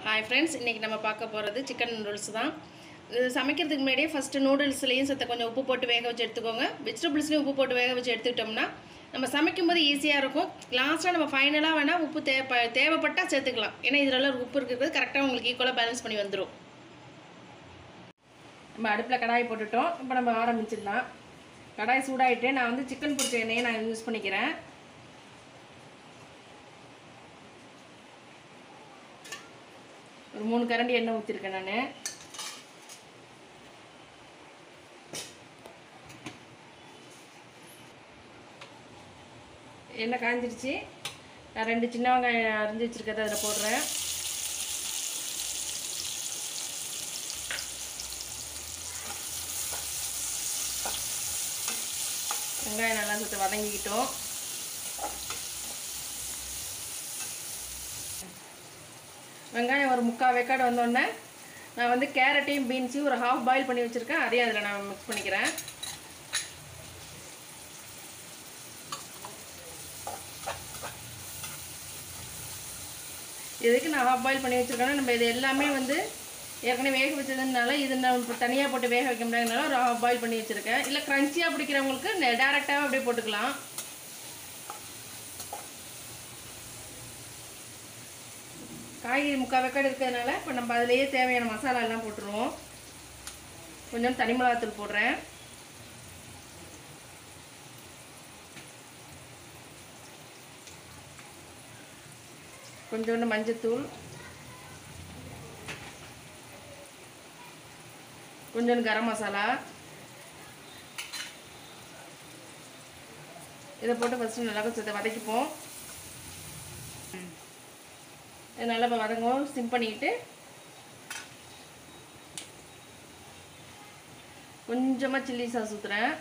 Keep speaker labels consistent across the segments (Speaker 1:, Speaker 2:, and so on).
Speaker 1: hi friends இன்றைக்கி நம்ம பார்க்க போகிறது சிக்கன் நூடுல்ஸ் தான் இது சமைக்கிறதுக்கு முன்னாடியே ஃபஸ்ட்டு நூடுல்ஸ்லேயும் சத்த கொஞ்சம் உப்பு போட்டு வேக வச்சு எடுத்துக்கோங்க வெஜிடபிள்ஸ்லையும் உப்பு போட்டு வேக வச்சு எடுத்துக்கிட்டோம்னா நம்ம சமைக்கும்போது ஈஸியாக இருக்கும் லாஸ்ட்டாக நம்ம ஃபைனலாக வேணால் உப்பு தேவை தேவைப்பட்டால் சேர்த்துக்கலாம் ஏன்னா இதில் உப்பு இருக்கிறது கரெக்டாக உங்களுக்கு ஈக்குவலாக பேலன்ஸ் பண்ணி வந்துடும் நம்ம அடுப்பில் கடாய் போட்டுட்டோம் இப்போ நம்ம ஆரம்பிச்சிடலாம் கடாய் சூடாயிட்டு நான் வந்து சிக்கன் பிடிச்ச எண்ணெயை நான் யூஸ் பண்ணிக்கிறேன் ஒரு மூணு கரண்டி எண்ணெய் ஊற்றிருக்கேன் நான் எண்ணெய் காஞ்சிருச்சு நான் ரெண்டு சின்ன வெங்காயம் அரிஞ்சு வச்சுருக்கதை அதில் போடுறேன் வெங்காயம் நல்லா சுத்த வதங்கிக்கிட்டோம் வெங்காயம் ஒரு முக்கால் வேக்காடு வந்தோடனே நான் வந்து கேரட்டையும் பீன்ஸையும் ஒரு ஹாஃப் பாயில் பண்ணி வச்சுருக்கேன் அதையும் அதில் நான் மிக்ஸ் பண்ணிக்கிறேன் எதுக்கு நான் ஹாஃப் பாயில் பண்ணி வச்சுருக்கேன்னா நம்ம இது எல்லாமே வந்து ஏற்கனவே வேக வச்சதுனால இது நம்ம இப்போ தனியாக போட்டு வேக வைக்க முடியாதனால ஒரு ஹாஃப் பாயில் பண்ணி வச்சுருக்கேன் இல்லை க்ரன்ச்சியாக பிடிக்கிறவங்களுக்கு டேரெக்டாகவே அப்படியே போட்டுக்கலாம் காய்கறி முக்கால் வெக்காடு இருக்கிறதுனால இப்போ நம்ம அதிலேயே தேவையான மசாலா எல்லாம் போட்டுருவோம் கொஞ்சம் தனி மிளகாத்தூள் போடுறேன் கொஞ்சோண்டு மஞ்சத்தூள் கொஞ்சோண்டு கரம் மசாலா இதை போட்டு ஃபஸ்ட்டு நல்லா கொஞ்சம் வதக்கிப்போம் இது நல்லா இப்போ வதங்கும் சிம் பண்ணிக்கிட்டு கொஞ்சமாக சில்லி சாஸ் ஊற்றுறேன்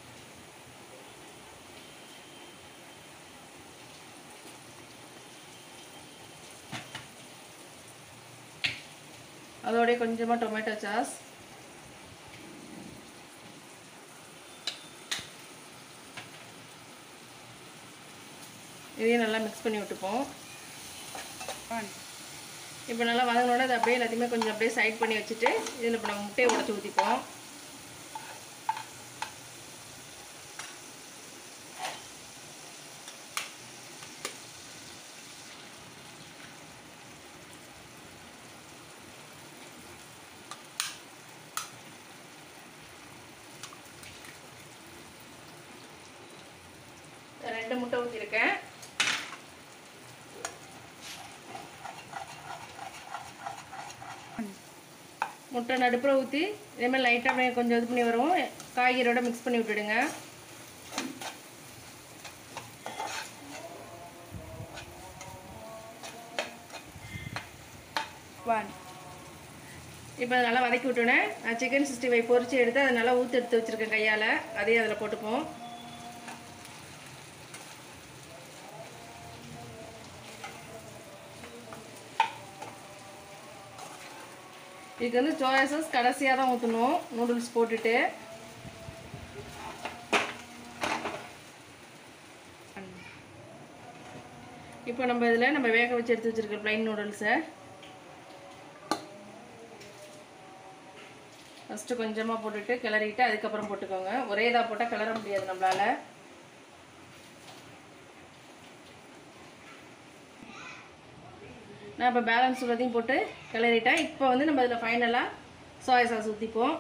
Speaker 1: அதோடய கொஞ்சமாக டொமேட்டோ சாஸ் இதையும் நல்லா மிக்ஸ் பண்ணி விட்டுப்போம் இப்போ நல்லா வதங்கினோட அதை அப்படியே எல்லாத்தையுமே கொஞ்சம் அப்படியே சைட் பண்ணி வச்சுட்டு இதில் இப்போ நம்ம முட்டையை உடச்சி ஊற்றிப்போம் ரெண்டு முட்டை ஊற்றிருக்கேன் முட்டை நடுப்புற ஊற்றி இதேமாதிரி லைட்டாக அப்படியே கொஞ்சம் இது பண்ணி வரும் காய்கறியோட மிக்ஸ் பண்ணி விட்டுடுங்க
Speaker 2: ஒன்
Speaker 1: இப்போ அதை நல்லா வதக்கி விட்டோன்னே நான் சிக்கன் சிக்ஸ்டி ஃபைவ் பொரிச்சு எடுத்து அதை நல்லா ஊற்றி எடுத்து வச்சுருக்கேன் கையால் அதையும் அதில் போட்டுப்போம் இதுக்கு வந்து சோயா சாஸ் கடைசியாக தான் ஊற்றணும் நூடுல்ஸ் போட்டுட்டு இப்போ நம்ம இதில் நம்ம வேக வச்சு எடுத்து வச்சுருக்க ப்ளைன் நூடுல்ஸை ஃபஸ்ட்டு கொஞ்சமாக போட்டுட்டு கிளறிட்டு அதுக்கப்புறம் போட்டுக்கோங்க ஒரே இதாக போட்டால் கிளற முடியாது நம்மளால் நான் இப்போ பேலன்ஸ் உள்ளதையும் போட்டு கிளறிட்டேன் இப்போ வந்து நம்ம இதில் ஃபைனலாக சோயா சாஸ் ஊற்றிப்போம்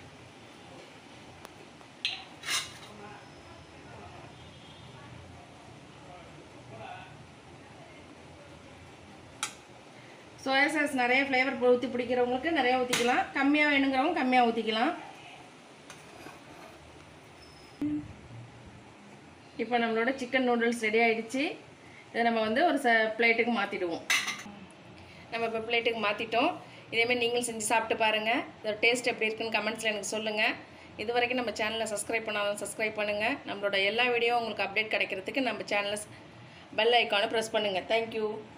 Speaker 1: சோயா சாஸ் நிறைய ஃப்ளேவர் ஊற்றி பிடிக்கிறவங்களுக்கு நிறைய ஊற்றிக்கலாம் கம்மியாக வேணுங்கிறவங்க கம்மியாக ஊற்றிக்கலாம் இப்போ நம்மளோட சிக்கன் நூடுல்ஸ் ரெடி ஆகிடுச்சு இதை நம்ம வந்து ஒரு ச பிளேட்டுக்கு மாற்றிடுவோம் நம்ம இப்போ பிளேட்டுக்கு மாற்றிட்டோம் இதேமாதிரி நீங்களும் செஞ்சு சாப்பிட்டு பாருங்கள் இதோட டேஸ்ட் எப்படி இருக்குன்னு கமெண்ட்ஸில் எனக்கு சொல்லுங்கள் இது வரைக்கும் நம்ம சேனலை சப்ஸ்கிரைப் பண்ணாலும் சப்ஸ்கிரைப் பண்ணுங்கள் நம்மளோட எல்லா வீடியோ உங்களுக்கு அப்டேட் கிடைக்கிறதுக்கு நம்ம சேனலை பெல் ஐக்கானை ப்ரெஸ் பண்ணுங்கள் தேங்க்யூ